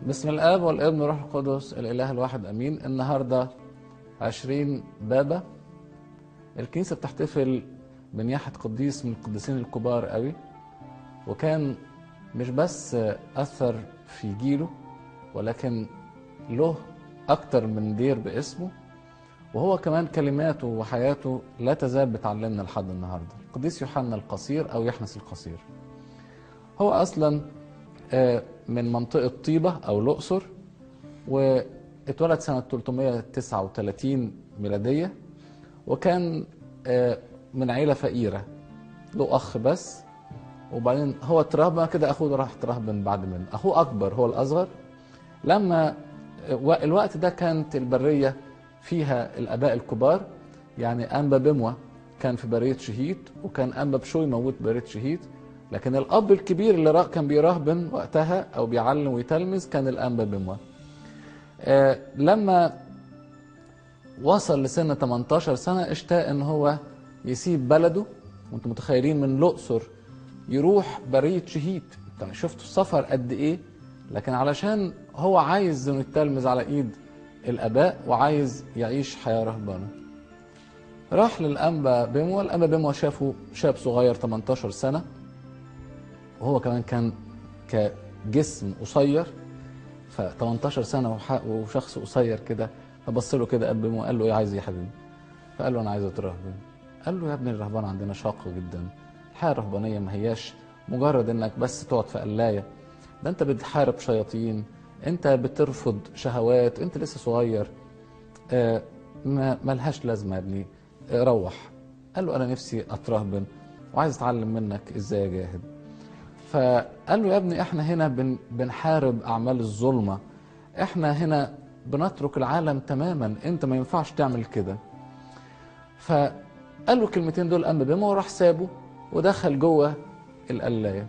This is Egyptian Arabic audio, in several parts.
بسم الاب والابن والروح القدس الاله الواحد امين النهارده 20 بابا الكنيسه بتحتفل بنياحه قديس من القديسين الكبار قوي وكان مش بس اثر في جيله ولكن له اكتر من دير باسمه وهو كمان كلماته وحياته لا تزال بتعلمنا لحد النهارده القديس يوحنا القصير او يحنس القصير هو اصلا من منطقة طيبة أو الأقصر واتولد سنة 339 ميلادية وكان من عيلة فقيرة له أخ بس وبعدين هو ترهبن كده أخوه راح ترهبن بعد منه أخوه أكبر هو الأصغر لما الوقت ده كانت البرية فيها الآباء الكبار يعني أنبا بموة كان في برية شهيد وكان أنبا بشوي موجود في برية شهيد لكن الاب الكبير اللي كان بيراهبن وقتها او بيعلم ويتلمذ كان الانبا بموه آه لما وصل لسن 18 سنه اشتاق ان هو يسيب بلده وانتم متخيلين من الاقصر يروح بريه شهيد انتوا شفتوا السفر قد ايه لكن علشان هو عايز انه يتلمذ على ايد الاباء وعايز يعيش حياه رهبانه راح للانبا بموه الانبا بموه شافه شاب صغير 18 سنه وهو كمان كان كجسم قصير ف 18 سنه وشخص قصير كده فبص له كده قبل وقال له ايه عايز ايه يا حبيبي؟ فقال له انا عايز اترهبن قال له يا ابني الرهبان عندنا شاق جدا الحياه الرهبانيه ما هياش مجرد انك بس تقعد في قلايه ده انت بتحارب شياطين انت بترفض شهوات انت لسه صغير آه ما ملهاش لازمه يا ابني آه روح قال له انا نفسي اترهبن وعايز اتعلم منك ازاي اجاهد فقال له يا ابني احنا هنا بن بنحارب اعمال الظلمه احنا هنا بنترك العالم تماما انت ما ينفعش تعمل كده فقال له الكلمتين دول قام بما وراح سابه ودخل جوه القلايه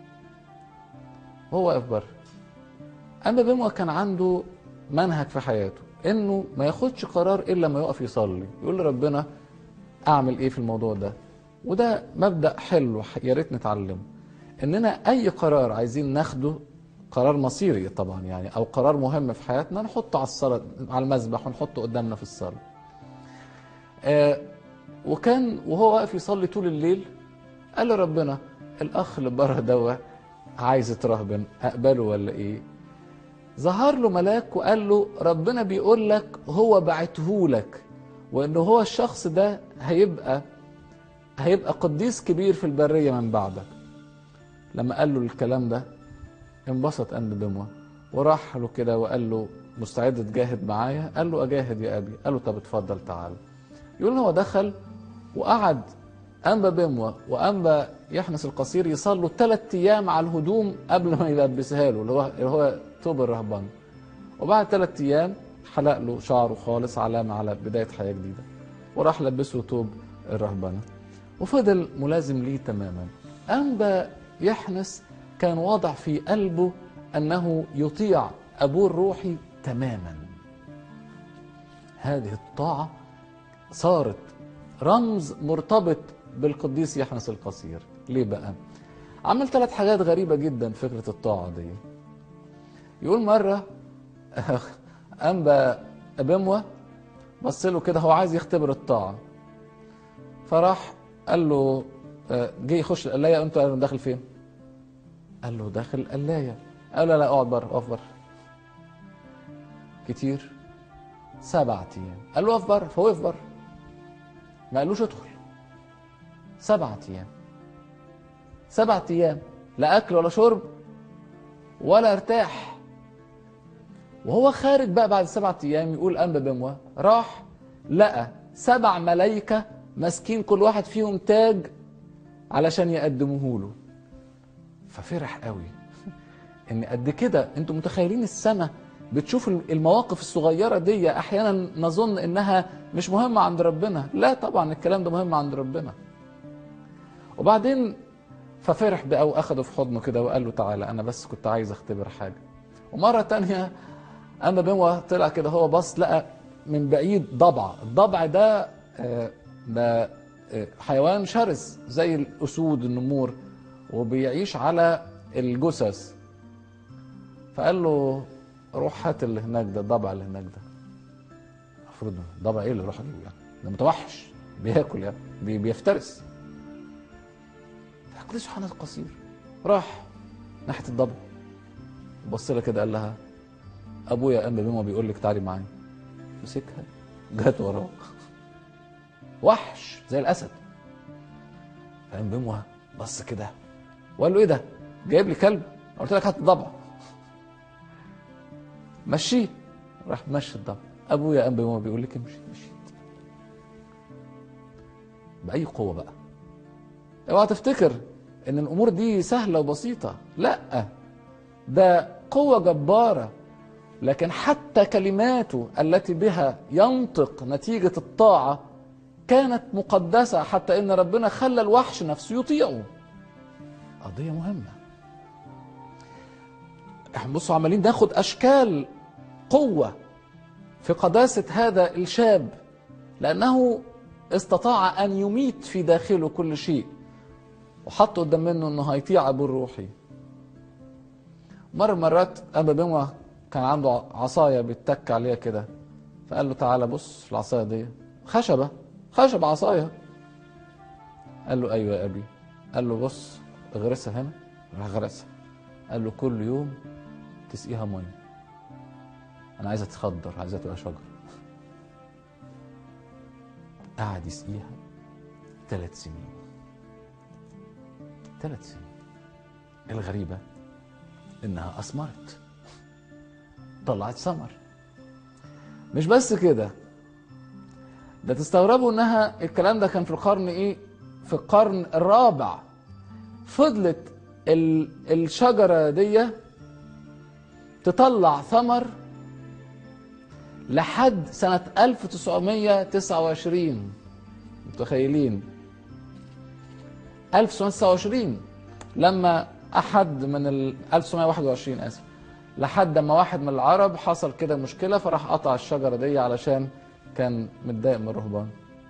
وهو واقف بره قام بما كان عنده منهج في حياته انه ما ياخدش قرار الا لما يقف يصلي يقول لربنا اعمل ايه في الموضوع ده وده مبدا حلو يا ريت نتعلمه اننا اي قرار عايزين ناخده قرار مصيري طبعا يعني او قرار مهم في حياتنا نحطه على الصلاه على المذبح ونحطه قدامنا في الصلاه. آه وكان وهو واقف يصلي طول الليل قال لربنا الاخ اللي بره دوا عايز يترهبن اقبله ولا ايه؟ ظهر له ملاك وقال له ربنا بيقول لك هو بعته لك وانه هو الشخص ده هيبقى هيبقى قديس كبير في البريه من بعدك. لما قال له الكلام ده انبسط أنب دموة وراح له كده وقال له مستعد تجاهد معايا قال له أجاهد يا أبي قال له طب اتفضل تعال يقول هو دخل وقعد أنبا بموة وأنبا يحنس القصير يصلوا ثلاث أيام على الهدوم قبل ما يلبسها له اللي هو اللي هو توب الرهبان وبعد ثلاث أيام حلق له شعره خالص علامة على بداية حياة جديدة وراح لبسه توب الرهبنة وفضل ملازم ليه تماما أنبا يحنس كان واضع في قلبه انه يطيع ابوه الروحي تماما هذه الطاعه صارت رمز مرتبط بالقديس يحنس القصير ليه بقى عمل ثلاث حاجات غريبه جدا فكره الطاعه دي يقول مره انبا ابموه بص له كده هو عايز يختبر الطاعه فراح قال له جه يخش القلايه انت داخل فين؟ قال له داخل القلايه قال له لا اقعد بره اقف بره كتير سبعة ايام قال له اقف بره فوقف بره ما قالوش ادخل سبعة ايام سبعة ايام لا اكل ولا شرب ولا ارتاح وهو خارج بقى بعد سبعة ايام يقول انبا بموه راح لقى سبع ملايكه ماسكين كل واحد فيهم تاج علشان يقدموه له ففرح قوي ان قد كده انتوا متخيلين السماء بتشوف المواقف الصغيرة دي احيانا نظن انها مش مهمة عند ربنا لا طبعا الكلام ده مهم عند ربنا وبعدين ففرح بقى واخده في حضنه كده وقال له تعالى انا بس كنت عايز اختبر حاجة ومرة تانية اما بموه طلع كده هو بص لقى من بعيد ضبع الضبع ده ده حيوان شرس زي الاسود النمور وبيعيش على الجثث فقال له روح هات اللي هناك ده الضبع اللي هناك ده المفروض ضبع ايه اللي يروح اجيبه يعني ده متوحش بياكل يعني بي بيفترس فالقديس يوحنا القصير راح ناحيه الضبع بص لها كده قال لها ابويا قام بما بيقول لك تعالي معايا مسكها جت وراه وحش زي الاسد فقام بموها بص كده وقال له ايه ده جايب لي كلب قلت لك هات الضبع مشيه راح مشي الضبع ابويا قام بما بيقول لك امشي مشيت باي قوه بقى اوعى تفتكر ان الامور دي سهله وبسيطه لا ده قوه جباره لكن حتى كلماته التي بها ينطق نتيجه الطاعه كانت مقدسه حتى ان ربنا خلى الوحش نفسه يطيعه قضيه مهمه احنا بصوا عمالين ناخد اشكال قوه في قداسه هذا الشاب لانه استطاع ان يميت في داخله كل شيء وحط قدام منه انه هيطيع ابوه الروحي مرة مرات ابا بما كان عنده عصاية بيتك عليها كده فقال له تعالى بص العصاية دي خشبة خشب عصاية قال له ايوه يا ابي قال له بص اغرسها هنا راح غرسها قال له كل يوم تسقيها ميه انا عايزها تخضر عايزها تبقى شجره قعد يسقيها ثلاث سنين ثلاث سنين الغريبة إنها أثمرت طلعت ثمر مش بس كده ده تستغربوا إنها الكلام ده كان في القرن إيه؟ في القرن الرابع فضلت ال- الشجرة دي تطلع ثمر لحد سنة 1929 متخيلين 1929 لما أحد من ال 1921 آسف لحد ما واحد من العرب حصل كده مشكلة فراح قطع الشجرة دي علشان كان متضايق من الرهبان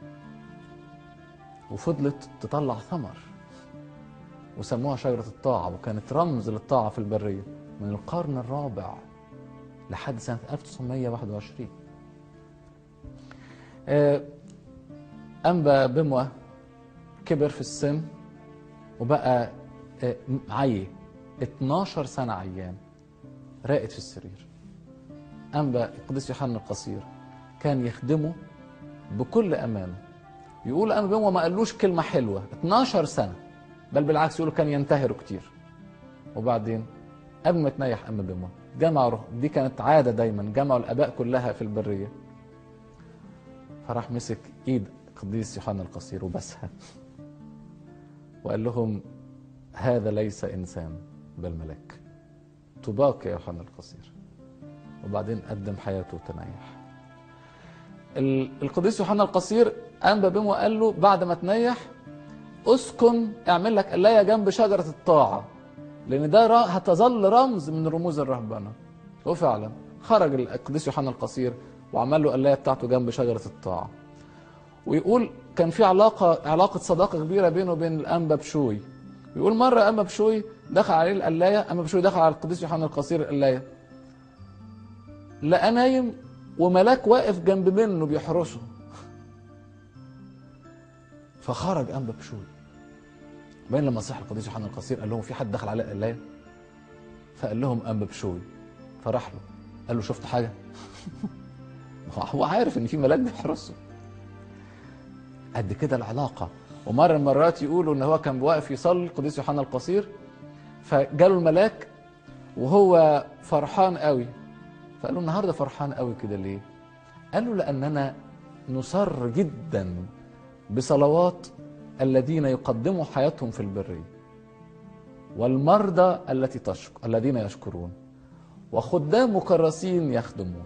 وفضلت تطلع ثمر وسموها شجرة الطاعة وكانت رمز للطاعة في البرية من القرن الرابع لحد سنة 1921 آه، أنبا بموة كبر في السن وبقى آه، عي 12 سنة عيان راقد في السرير أنبا القديس يوحنا القصير كان يخدمه بكل أمانة يقول أنبا بموة ما قالوش كلمة حلوة 12 سنة بل بالعكس يقولوا كان ينتهره كتير وبعدين قبل ما تنيح أم بموة جمعوا دي كانت عادة دايما جمعوا الآباء كلها في البرية فراح مسك إيد قديس يوحنا القصير وبسها وقال لهم هذا ليس إنسان بل ملاك طوباك يا يوحنا القصير وبعدين قدم حياته وتنيح ال- القديس يوحنا القصير أنبا بيمو قال له بعد ما تنيح اسكن اعمل لك قلايه جنب شجره الطاعه لان ده را- هتظل رمز من رموز الرهبنه وفعلا خرج القديس يوحنا القصير وعمل له قلايه بتاعته جنب شجره الطاعه ويقول كان في علاقه علاقه صداقه كبيره بينه وبين الانبا بشوي يقول مره انبا بشوي دخل عليه القلايه انبا بشوي دخل على القديس يوحنا القصير القلايه لقى نايم وملاك واقف جنب منه بيحرسه فخرج انبا بشوي بين لما صح القديس يوحنا القصير قال لهم في حد دخل على القلايه فقال لهم انبا بشوي فراح له قال له شفت حاجه هو عارف ان في ملاك بيحرسه قد كده العلاقه ومره من المرات يقولوا ان هو كان واقف يصلي القديس يوحنا القصير فجاله الملاك وهو فرحان قوي فقال له النهارده فرحان قوي كده ليه قال له لاننا نصر جدا بصلوات الذين يقدموا حياتهم في البريه والمرضى التي تشكر الذين يشكرون وخدام مكرسين يخدمون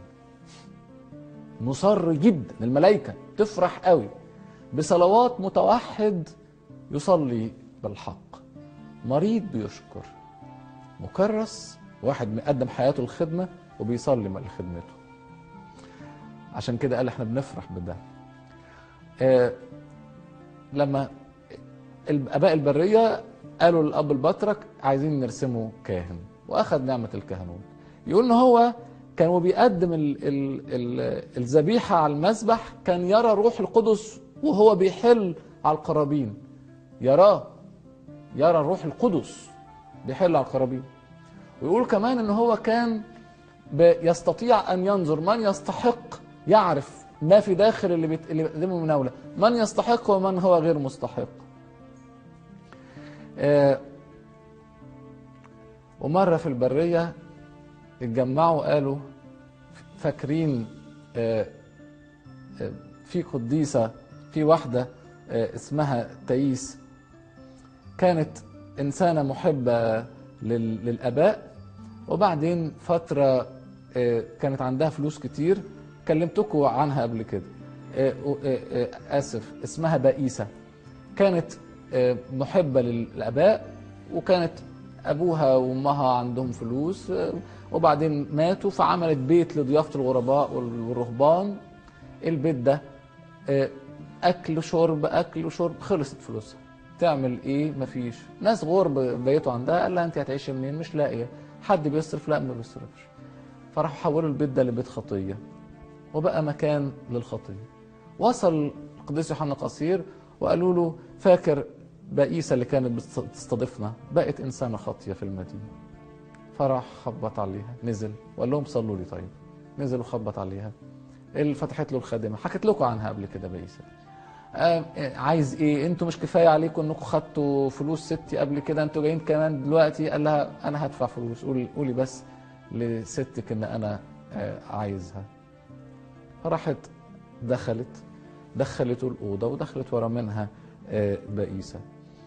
مصر جدا الملائكة تفرح قوي بصلوات متوحد يصلي بالحق مريض بيشكر مكرس واحد مقدم حياته الخدمة وبيصلي من خدمته عشان كده قال احنا بنفرح بده آه لما الاباء البريه قالوا للاب البطرك عايزين نرسمه كاهن واخذ نعمه الكهنوت يقول ان هو كان بيقدم ال- ال- ال- الذبيحة على المذبح كان يرى روح القدس وهو بيحل على القرابين يراه يرى الروح القدس بيحل على القرابين ويقول كمان ان هو كان ب- يستطيع ان ينظر من يستحق يعرف ما في داخل اللي بيت... اللي بيقدمه مناوله من يستحق ومن هو غير مستحق آه، ومره في البريه اتجمعوا قالوا فاكرين آه، آه، في قديسه في واحده آه، اسمها تايس كانت انسانه محبه لل- للاباء وبعدين فتره آه، كانت عندها فلوس كتير كلمتكم عنها قبل كده آه، آه، آه، اسف اسمها بائسه كانت آه، محبه للاباء وكانت ابوها وامها عندهم فلوس آه، وبعدين ماتوا فعملت بيت لضيافه الغرباء والرهبان البيت ده آه، اكل شرب اكل شرب خلصت فلوسها تعمل ايه مفيش ناس غرب بيتوا عندها قال لها انت هتعيشي منين مش لاقيه حد بيصرف لا ما بيصرفش فراحوا حولوا البيت ده لبيت خطيه وبقى مكان للخطيه وصل القديس يوحنا قصير وقالوا له فاكر بائسه اللي كانت بتستضيفنا بقت انسانه خاطيه في المدينه فراح خبط عليها نزل وقال لهم صلوا لي طيب نزل وخبط عليها اللي فتحت له الخادمه حكيت لكم عنها قبل كده بائسه آه، آه، عايز ايه انتوا مش كفايه عليكم انكم خدتوا فلوس ستي قبل كده انتوا جايين كمان دلوقتي قال لها انا هدفع فلوس قولي قولي بس لستك ان انا آه، عايزها فراحت دخلت دخلته الاوضه ودخلت ورا منها آه، بائسه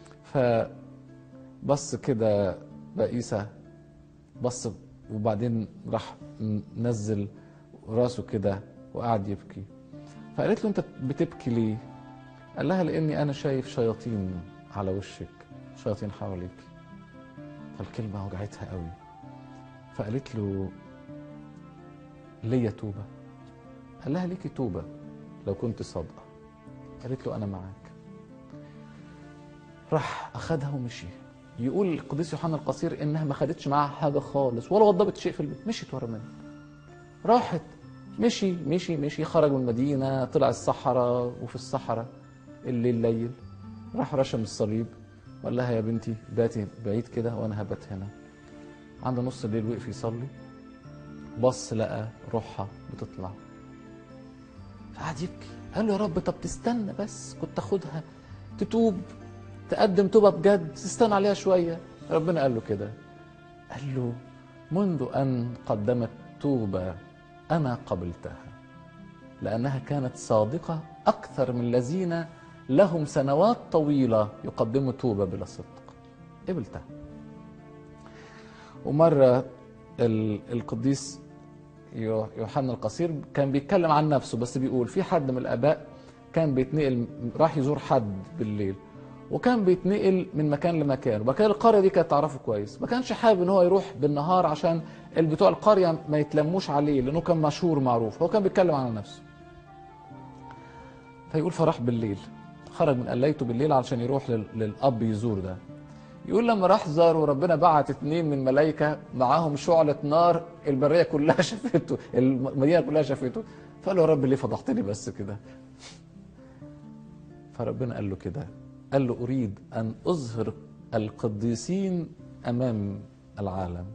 فبص كده بائسه بص وبعدين راح نزل راسه كده وقعد يبكي فقالت له انت بتبكي ليه قال لها لاني انا شايف شياطين على وشك شياطين حواليك فالكلمه وجعتها قوي فقالت له ليا توبه قال لها ليكي توبه لو كنت صادقه قالت له انا معاك راح اخدها ومشي يقول القديس يوحنا القصير انها ما خدتش معاها حاجه خالص ولا وضبت شيء في البيت مشيت ورا منها راحت مشي مشي مشي خرج من المدينه طلع الصحراء وفي الصحراء الليل ليل راح رشم الصليب وقال لها يا بنتي باتي بعيد كده وانا هبات هنا عند نص الليل وقف يصلي بص لقى روحها بتطلع فقعد يبكي قال له يا رب طب تستنى بس كنت اخدها تتوب تقدم توبه بجد تستنى عليها شويه ربنا قال له كده قال له منذ ان قدمت توبه انا قبلتها لانها كانت صادقه اكثر من الذين لهم سنوات طويله يقدموا توبه بلا صدق قبلتها ومره ال- القديس يو- يوحنا القصير كان بيتكلم عن نفسه بس بيقول في حد من الاباء كان بيتنقل راح يزور حد بالليل وكان بيتنقل من مكان لمكان وكان القريه دي كانت تعرفه كويس ما كانش حابب ان هو يروح بالنهار عشان ال- بتوع القريه ما يتلموش عليه لانه كان مشهور معروف هو كان بيتكلم عن نفسه فيقول فراح بالليل خرج من قليته بالليل علشان يروح لل- للاب يزور ده يقول لما راح زار وربنا بعت اتنين من ملائكة معاهم شعلة نار البرية كلها شافته المدينة كلها شافته فقال له يا رب ليه فضحتني بس كده فربنا قال له كده قال له أريد أن أظهر القديسين أمام العالم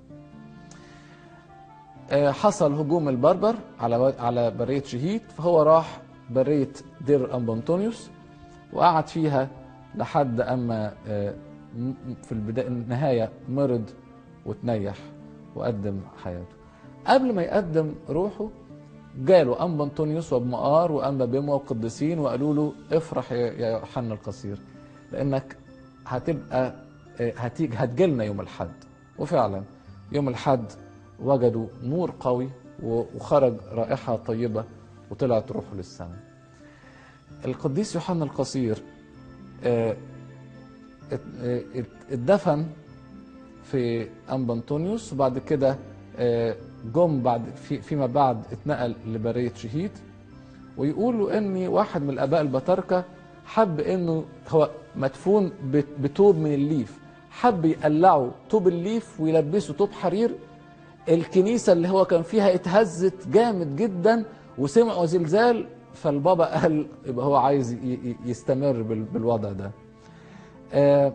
آه، حصل هجوم البربر على على برية شهيد فهو راح برية دير أمبونتونيوس وقعد فيها لحد أما آه، م- في البداية النهاية مرض وتنيح وقدم حياته قبل ما يقدم روحه جاله أنبا أنطونيوس وابن مقار وأنبا بيمو والقديسين وقالوا له افرح يا يا يوحنا القصير لأنك هتبقى آه، هتيجي هتجيلنا يوم الحد وفعلا يوم الحد وجدوا نور قوي و- وخرج رائحة طيبة وطلعت روحه للسماء القديس يوحنا القصير آه، ات- ات- اتدفن في أنبا أنطونيوس وبعد كده آه، جم بعد في فيما بعد اتنقل لبرية شهيد ويقولوا ان واحد من الاباء البطاركه حب انه هو مدفون بت- بتوب من الليف حب يقلعوا توب الليف ويلبسوا توب حرير الكنيسة اللي هو كان فيها اتهزت جامد جدا وسمعوا زلزال فالبابا قال يبقى هو عايز ي- ي- يستمر بال- بالوضع ده آه،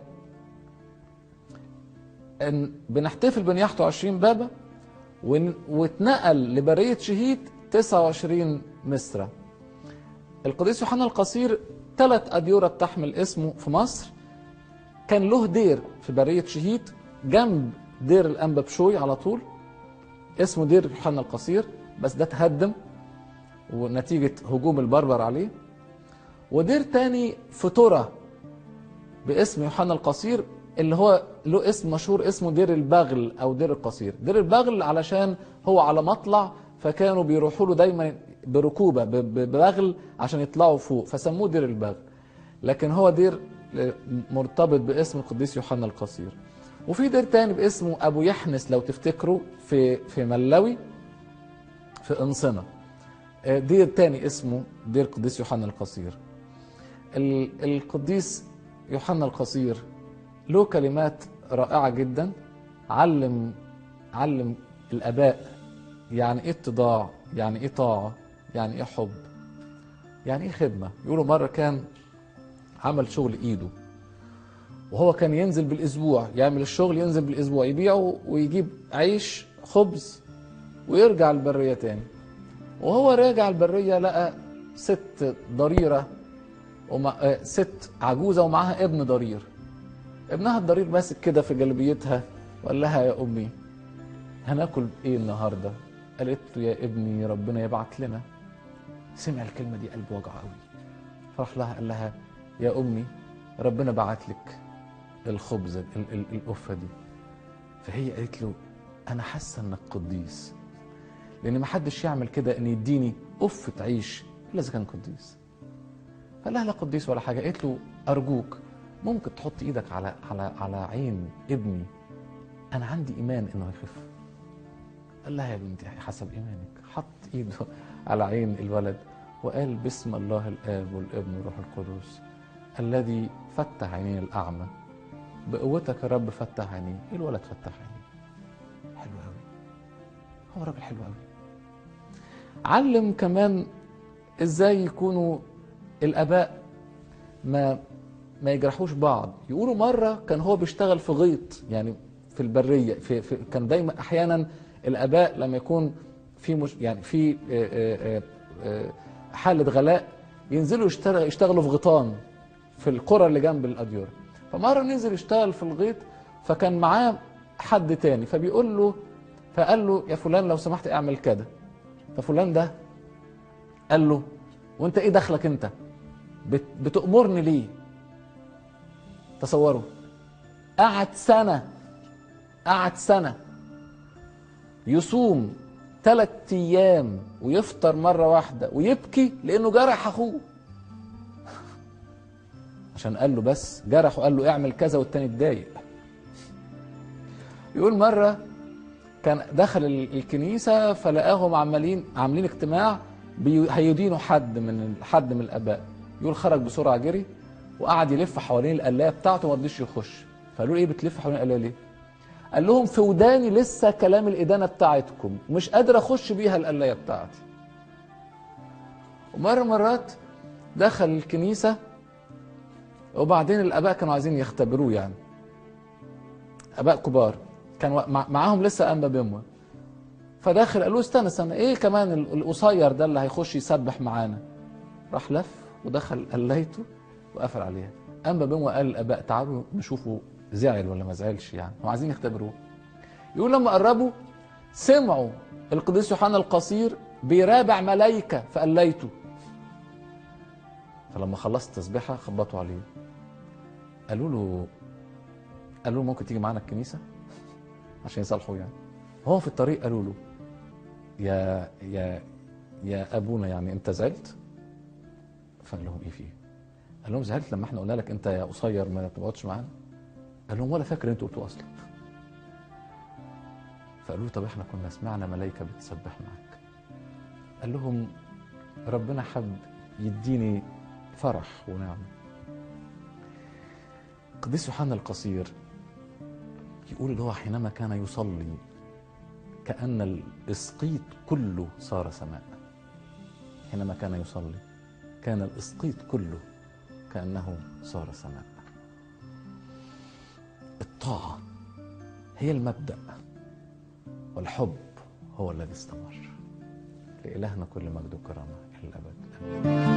إن بنحتفل بنياحته 20 بابا ون- واتنقل لبرية شهيد 29 مصرة القديس يوحنا القصير ثلاث أديرة بتحمل اسمه في مصر كان له دير في برية شهيد جنب دير الأنبا بشوي على طول اسمه دير يوحنا القصير بس ده تهدم ونتيجة هجوم البربر عليه ودير تاني في ترى باسم يوحنا القصير اللي هو له اسم مشهور اسمه دير البغل او دير القصير دير البغل علشان هو على مطلع فكانوا بيروحوا له دايما بركوبه ب- ب- ببغل عشان يطلعوا فوق فسموه دير البغل لكن هو دير مرتبط باسم القديس يوحنا القصير وفي دير تاني باسمه ابو يحنس لو تفتكروا في في ملوي في انصنه آه، دير تاني اسمه دير القديس يوحنا القصير ال- القديس يوحنا القصير له كلمات رائعة جدا علم علم الآباء يعني إيه اتضاع يعني إيه طاعة يعني إيه حب يعني إيه خدمة يقولوا مرة كان عمل شغل إيده وهو كان ينزل بالأسبوع يعمل الشغل ينزل بالأسبوع يبيعه ويجيب عيش خبز ويرجع البرية تاني وهو راجع البرية لقى ست ضريرة ومع آه، ست عجوزة ومعاها ابن ضرير ابنها الضرير ماسك كده في جلبيتها وقال لها يا أمي هناكل إيه النهاردة قالت له يا ابني ربنا يبعت لنا سمع الكلمة دي قلبه وجع قوي فراح لها قال لها يا أمي ربنا بعت لك الخبز ال- ال- القفة دي فهي قالت له أنا حاسة إنك قديس لأن ما حدش يعمل كده إن يديني قفة عيش إلا إذا كان قديس قال لها لا قديس ولا حاجه قالت له ارجوك ممكن تحط ايدك على على على عين ابني انا عندي ايمان انه هيخف قال لها يا بنتي حسب ايمانك حط ايده على عين الولد وقال بسم الله الاب والابن والروح القدس الذي فتح عينين الاعمى بقوتك يا رب فتح عينيه الولد فتح عينيه حلو قوي هو راجل حلو قوي علم كمان ازاي يكونوا الاباء ما ما يجرحوش بعض يقولوا مره كان هو بيشتغل في غيط يعني في البريه في, في كان دايما احيانا الاباء لما يكون في مش يعني في آه، آه، آه، حاله غلاء ينزلوا يشتغل يشتغلوا في غيطان في القرى اللي جنب الاديره فمره نزل يشتغل في الغيط فكان معاه حد تاني فبيقول له فقال له يا فلان لو سمحت اعمل كده ففلان ده قال له وانت ايه دخلك انت بت- بتأمرني ليه تصوروا قعد سنة قعد سنة يصوم ثلاث أيام ويفطر مرة واحدة ويبكي لأنه جرح أخوه عشان قال له بس جرح وقال له اعمل كذا والتاني اتضايق يقول مرة كان دخل ال- الكنيسة فلقاهم عمالين عاملين اجتماع بي- هيدينوا حد من حد من الآباء يقول خرج بسرعة جري وقعد يلف حوالين القلاية بتاعته ما رضيش يخش فقالوا له ايه بتلف حوالين القلاية ليه؟ قال لهم في وداني لسه كلام الإدانة بتاعتكم مش قادر أخش بيها القلاية بتاعتي ومرة مرات دخل الكنيسة وبعدين الآباء كانوا عايزين يختبروه يعني آباء كبار كان وا- مع- معاهم لسه أنبا بيموى فداخل قالوا استنى استنى ايه كمان ال- القصير ده اللي هيخش يسبح معانا راح لف ودخل قليته وقفل عليها أنبا بيموى قال الآباء تعالوا نشوفوا زعل ولا ما زعلش يعني هم عايزين يختبروه يقول لما قربوا سمعوا القديس يوحنا القصير بيرابع ملايكة فقليته فلما خلصت التسبيحة خبطوا عليه قالوا له قالوا له ممكن تيجي معانا الكنيسة عشان يصالحوا يعني هو في الطريق قالوا له يا يا يا ابونا يعني انت زعلت فقال لهم ايه فيه قال لهم زعلت لما احنا قلنا لك انت يا قصير ما تقعدش معانا قال لهم ولا فاكر انتوا قلتوه اصلا فقالوا له طب احنا كنا سمعنا ملائكه بتسبح معاك قال لهم ربنا حب يديني فرح ونعمه القديس يوحنا القصير يقول اللي هو حينما كان يصلي كأن الإسقيط كله صار سماء حينما كان يصلي كان الإسقيط كله كأنه صار سماء الطاعة هي المبدأ والحب هو الذي استمر لإلهنا كل مجد وكرامة إلى الأبد آمين